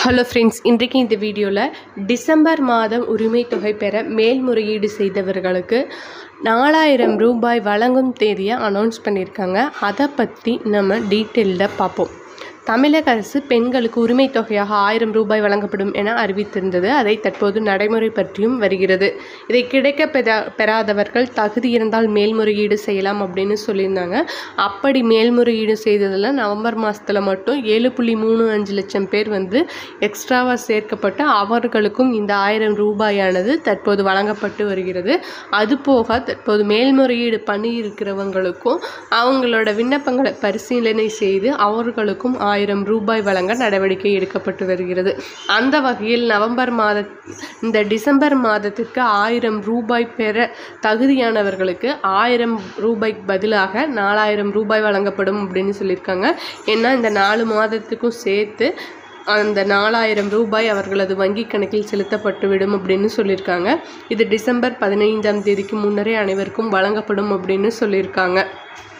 hello friends இன்றைக்கு இந்த வீடியோவில் டிசம்பர் மாதம் உரிமை தொகை பெற மேல்முறையீடு செய்தவர்களுக்கு நாலாயிரம் ரூபாய் வழங்கும் தேதியை அனௌன்ஸ் பண்ணியிருக்காங்க அதை பற்றி நம்ம டீட்டெயில்டாக பார்ப்போம் தமிழக அரசு பெண்களுக்கு உரிமை தொகையாக ஆயிரம் ரூபாய் வழங்கப்படும் என அறிவித்திருந்தது அதை தற்போது நடைமுறைப்படுத்தியும் வருகிறது இதை கிடைக்க பெறா பெறாதவர்கள் தகுதி இருந்தால் மேல்முறையீடு செய்யலாம் அப்படின்னு சொல்லியிருந்தாங்க அப்படி மேல்முறையீடு செய்ததில் நவம்பர் மாதத்தில் மட்டும் ஏழு புள்ளி மூணு அஞ்சு லட்சம் பேர் வந்து எக்ஸ்ட்ராவாக சேர்க்கப்பட்டு அவர்களுக்கும் இந்த ஆயிரம் ரூபாயானது தற்போது வழங்கப்பட்டு வருகிறது அதுபோக தற்போது மேல்முறையீடு பண்ணியிருக்கிறவங்களுக்கும் அவங்களோட விண்ணப்பங்களை பரிசீலனை செய்து அவர்களுக்கும் ஆயிரம் ரூபாய் வழங்க நடவடிக்கை எடுக்கப்பட்டு வருகிறது அந்த வகையில் நவம்பர் மாத இந்த டிசம்பர் மாதத்திற்கு ஆயிரம் ரூபாய் பெற தகுதியானவர்களுக்கு ஆயிரம் ரூபாய்க்கு பதிலாக நாலாயிரம் ரூபாய் வழங்கப்படும் அப்படின்னு சொல்லியிருக்காங்க ஏன்னா இந்த நாலு மாதத்துக்கும் சேர்த்து அந்த நாலாயிரம் ரூபாய் அவர்களது வங்கி கணக்கில் செலுத்தப்பட்டு விடும் அப்படின்னு சொல்லியிருக்காங்க இது டிசம்பர் பதினைந்தாம் தேதிக்கு முன்னரே அனைவருக்கும் வழங்கப்படும் அப்படின்னு சொல்லியிருக்காங்க